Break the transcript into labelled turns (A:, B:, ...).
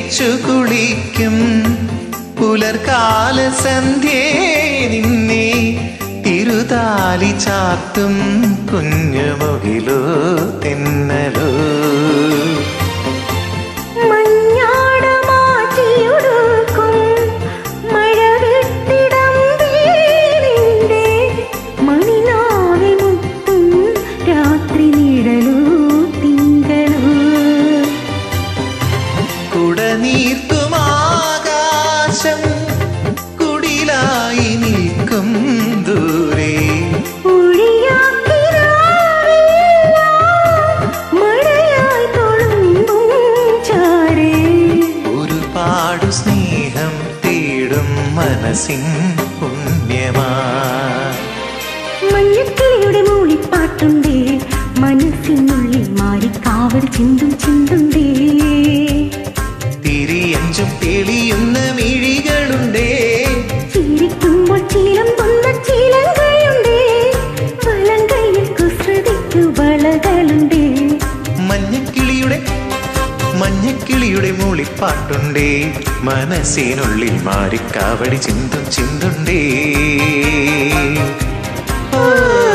A: തേച്ചു കുളിക്കും പുലർകാല സന്ധ്യേ നിന്നെ തിരുതാലി ചാത്തും കുഞ്ഞുമുകിലോ തെന്നലോ
B: മഞ്ഞാട മാറ്റിയൊടുക്കും മഴവിട്ടിടം വീടിന്റെ മണിനാവിൽ മുത്തും രാത്രി നിഴലൂ തിങ്കളൂ
A: കുടനീർത്തുമാകാശം കുടിലായി നിൽക്കും ദൂരെ
B: മഴയായി തൊഴുമ്പും ചാരേ
A: ഒരുപാടു സ്നേഹം തേടും മനസ്സിൻ പുണ്യമാ
B: മഞ്ഞക്കിളിയുടെ മൂളിപ്പാട്ടുണ്ടേ മനസ്സിനുള്ളിൽ മാറിക്കാവൽ ചിന്തും ചിന്തുണ്ടേ
A: തിരിയഞ്ചും തെളിയുന്ന മിഴികളുണ്ടേ
B: ചിരിക്കുമ്പോൾ ചീലം കൊന്ന ചീലങ്കയുണ്ടേ വലങ്കയിൽ കുസൃതിക്കു വളകളുണ്ടേ
A: മഞ്ഞക്കിളിയുടെ മഞ്ഞക്കിളിയുടെ മൂളിപ്പാട്ടുണ്ടേ മനസ്സിനുള്ളിൽ മാറിക്കാവടി ചിന്തും ചിന്തുണ്ടേ ഓ